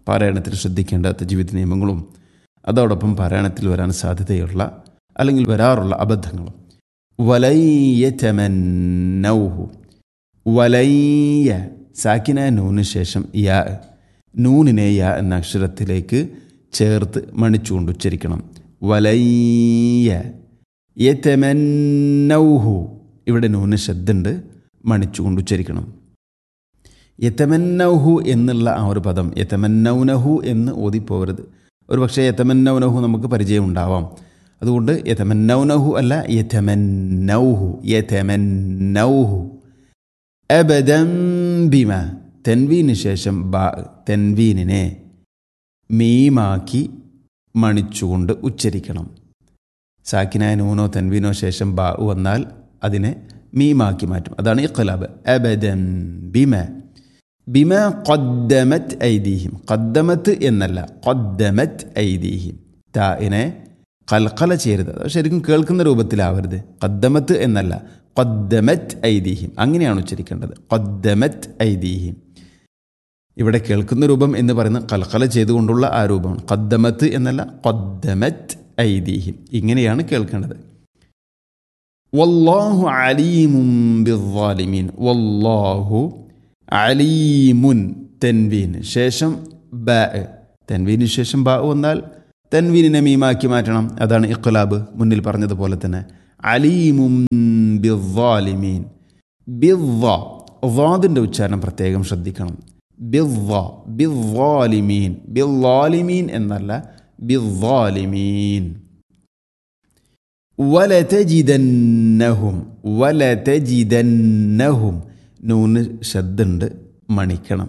പാരായണത്തിൽ ശ്രദ്ധിക്കേണ്ട തജീവിത നിയമങ്ങളും അതോടൊപ്പം പാരായണത്തിൽ വരാൻ സാധ്യതയുള്ള അല്ലെങ്കിൽ വരാറുള്ള അബദ്ധങ്ങളും വലയ്യറ്റമന്നൗഹു വലയ്യ സാക്കിന നൂന് ശേഷം യാ നൂനിനെ യാ എന്ന അക്ഷരത്തിലേക്ക് ചേർത്ത് മണിച്ചുകൊണ്ട് ഉച്ചരിക്കണം വലയ്യ യതമന്നൗഹു ഇവിടെ നൂന് ശബ്ദുണ്ട് മണിച്ചുകൊണ്ട് ഉച്ചരിക്കണം യതമന്നൗഹു എന്നുള്ള ആ ഒരു പദം യതമന്നൗനഹു എന്ന് ഓതിപ്പോകരുത് ഒരു പക്ഷേ യതമന്നൗനഹു നമുക്ക് പരിചയമുണ്ടാവാം അതുകൊണ്ട് യതമന്നൗനഹു അല്ല യതമന്നൗഹു യതമന്നൗഹു അബദം ബിമ തെൻവീന് ശേഷം ബ തെൻവീനിനെ മീമാക്കി മണിച്ചുകൊണ്ട് ഉച്ചരിക്കണം സാക്കിനായ നൂനോ തെൻവീനോ ശേഷം ബ വന്നാൽ അതിനെ മീമാക്കി മാറ്റും അതാണ് ഇഖ്ലാബ് അബദം ബിമ ബിമ ഖദ്ദമത് ഐദീഹിം ഖദ്ദമത്ത് എന്നല്ല ഖദ്ദമത് ഐദീഹിം താഇനെ കൽക്കല ചെയ്യരുത് അത് ശരിക്കും കേൾക്കുന്ന രൂപത്തിലാവരുത് ഖദ്ദമത്ത് എന്നല്ല ഖദ്ദമത് ഐദീഹിം അങ്ങനെയാണ് ഉച്ചരിക്കേണ്ടത് ഖദ്ദമത് ഐദീഹിം ഇവിടെ കേൾക്കുന്ന രൂപം എന്ന് പറയുന്നത് കൽക്കല ചെയ്തുകൊണ്ടുള്ള ആ രൂപമാണ് ഖദ്ദമത്ത് എന്നല്ല ഖദ്ദമത് ഐദീഹിം ഇങ്ങനെയാണ് കേൾക്കേണ്ടത് വല്ലാഹു അലീമും ബിദ്ദാലിമീൻ വല്ലാഹു അലീമുൻ തെൻവീൻ ശേഷം ബ തെൻവീന് ശേഷം ബ വന്നാൽ തെൻവീനിനെ മീമാക്കി മാറ്റണം അതാണ് ഇഖ്ലാബ് മുന്നിൽ പറഞ്ഞതുപോലെ തന്നെ അലീമും ബിദ്ദാലിമീൻ ബിദ്ദ വാദിൻ്റെ ഉച്ചാരണം പ്രത്യേകം ശ്രദ്ധിക്കണം ബിദ്ദ ബിദ്ദാലിമീൻ ബിദ്ദാലിമീൻ എന്നല്ല ബിദ്ദാലിമീൻ വലതജിദന്നഹും വലതജിദന്നഹും നൂന് ശബ്ദുണ്ട് മണിക്കണം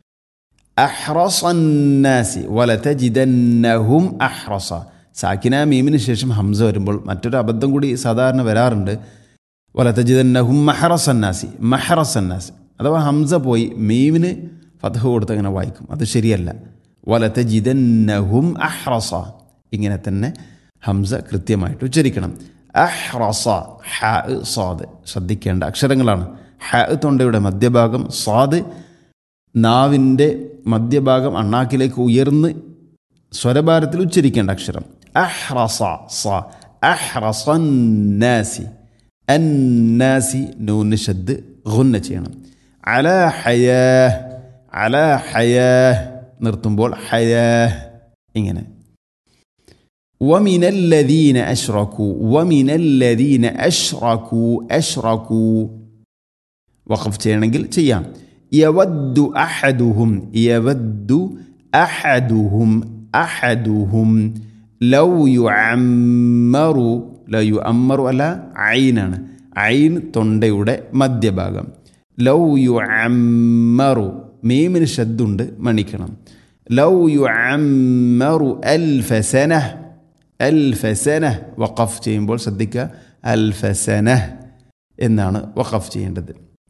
അഹ്റസന്നാസി വലതജിദന്നഹും അഹ്റസ സാക്കിന മീമിന് ശേഷം ഹംസ വരുമ്പോൾ മറ്റൊരു അബദ്ധം കൂടി സാധാരണ വരാറുണ്ട് വലതജിദന്നഹും മഹറസന്നാസി മഹറസന്നാസി അഥവാ ഹംസ പോയി മീമിന് ഫതഹ് കൊടുത്ത് അങ്ങനെ വായിക്കും അത് ശരിയല്ല വലതജിദന്നഹും അഹ്റസ ഇങ്ങനെ തന്നെ ഹംസ കൃത്യമായിട്ട് ഉച്ചരിക്കണം അഹ്റസ ഹ സാദ് ശ്രദ്ധിക്കേണ്ട അക്ഷരങ്ങളാണ് ഹ തൊണ്ടയുടെ മധ്യഭാഗം സ്വാദ് നാവിൻ്റെ മധ്യഭാഗം അണ്ണാക്കിലേക്ക് ഉയർന്ന് സ്വരഭാരത്തിൽ ഉച്ചരിക്കേണ്ട അക്ഷരം അഹ്റസ സ അഹ്റസന്നാസി അന്നാസി നൂന് ഷദ് ഗുന്ന ചെയ്യണം അല ഹയാ അല ഹയാ നിർത്തുമ്പോൾ ഹയാ ഇങ്ങനെ ومن الذين أشركوا ومن الذين أشركوا أشركوا وقف ചെയ്യണമെങ്കിൽ ചെയ്യാം يود أحدهم يود أحدهم أحدهم لو يعمر لا يؤمر അല്ല ഐനാണ് ഐൻ തൊണ്ടയുടെ മധ്യഭാഗം ലൗ യു അമ്മറു മീമിന് ശബ്ദുണ്ട് മണിക്കണം ലൗ യു അമ്മറു അൽ ഫസന അൽ ഫസന വഖഫ് ചെയ്യുമ്പോൾ ശ്രദ്ധിക്കുക അൽ ഫസന എന്നാണ് വഖഫ് ചെയ്യേണ്ടത്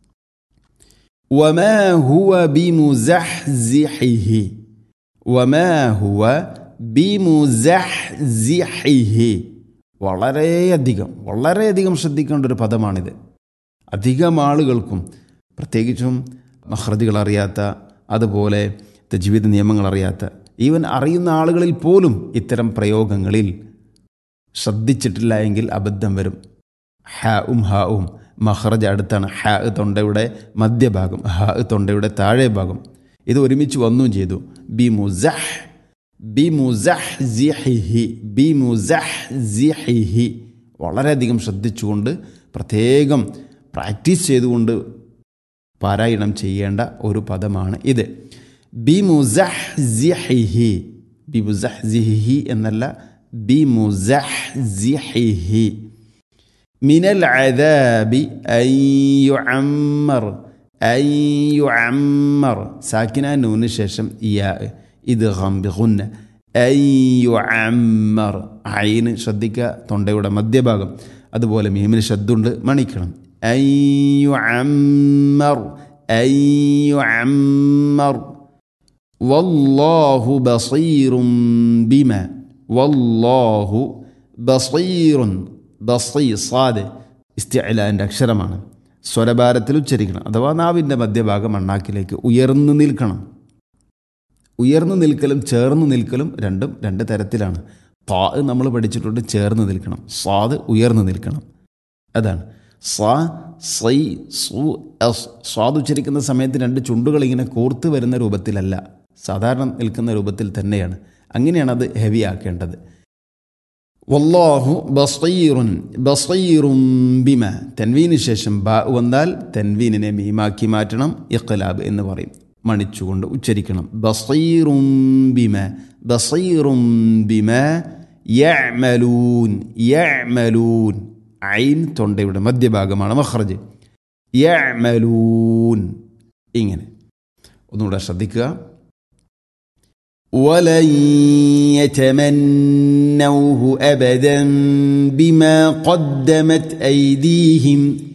وما هو بمزحزحه وما هو بمزحزحه വളരെയധികം വളരെയധികം ശ്രദ്ധിക്കേണ്ട ഒരു പദമാണിത് അധികം ആളുകൾക്കും പ്രത്യേകിച്ചും മഹ്റദികൾ അറിയാത്ത അതുപോലെ തജ്വീദ് നിയമങ്ങൾ അറിയാത്ത ഈവൻ അറിയുന്ന ആളുകളിൽ പോലും ഇത്തരം പ്രയോഗങ്ങളിൽ ശ്രദ്ധിച്ചിട്ടില്ല എങ്കിൽ അബദ്ധം വരും ഹ ഉം ഹ ഉം മഹ്റജ് അടുത്താണ് ഹ തൊണ്ടയുടെ മധ്യഭാഗം ഹ തൊണ്ടയുടെ താഴെ ഭാഗം ഇത് ഒരുമിച്ച് വന്നും ചെയ്തു ബി മുസഹ് ബി മുസഹ് സിഹിഹി ബി മുസഹ് സിഹിഹി വളരെയധികം ശ്രദ്ധിച്ചുകൊണ്ട് പ്രത്യേകം പ്രാക്ടീസ് ചെയ്തുകൊണ്ട് പാരായണം ചെയ്യേണ്ട ഒരു പദമാണ് ഇത് ബി മുസഹ് സിഹിഹി ബി മുസഹ് സിഹിഹി എന്നല്ല ബി മുസഹ് സിഹിഹി من العذاب أن يعمر أن يعمر ساكنة نون ششم ياء إدغام بغنة أن يعمر عين ശ്രദ്ധിക്കുക തൊണ്ടയുടെ മധ്യഭാഗം അതുപോലെ മീമിന് ശബ്ദമുണ്ട് മണിക്കണം أن يعمر أن يعمر والله بصير بما والله بصير ബസി സാദ് ഇസ്തിഅലാൻ്റെ അക്ഷരമാണ് സ്വരഭാരത്തിൽ ഉച്ചരിക്കണം അഥവാ നാവിൻ്റെ മധ്യഭാഗം അണ്ണാക്കിലേക്ക് ഉയർന്നു നിൽക്കണം ഉയർന്നു നിൽക്കലും ചേർന്ന് നിൽക്കലും രണ്ടും രണ്ട് തരത്തിലാണ് താ നമ്മൾ പഠിച്ചിട്ടുണ്ട് ചേർന്ന് നിൽക്കണം സ്വാദ് ഉയർന്നു നിൽക്കണം അതാണ് സ സൈ സു എസ് സ്വാദ് ഉച്ചരിക്കുന്ന സമയത്ത് രണ്ട് ചുണ്ടുകൾ ഇങ്ങനെ കോർത്ത് വരുന്ന രൂപത്തിലല്ല സാധാരണ നിൽക്കുന്ന രൂപത്തിൽ തന്നെയാണ് അങ്ങനെയാണ് അത് ഹെവി ആക്കേണ്ടത് വല്ലാഹു ബസീറുൻ ബസീറും ബിമ തൻവീന് ശേഷം ബ വന്നാൽ തൻവീനിനെ മീമാക്കി മാറ്റണം ഇഖ്ലാബ് എന്ന് പറയും മണിച്ചുകൊണ്ട് ഉച്ചരിക്കണം ബസീറും ബിമ ബസീറും ബിമ യഅമലൂൻ യഅമലൂൻ ഐൻ തൊണ്ടയുടെ മധ്യഭാഗമാണ് മഖ്റജ് യഅമലൂൻ ഇങ്ങനെ ഒന്നുകൂടെ ശ്രദ്ധിക്കുക ولن يتمنوه ابدا بما قدمت ايديهم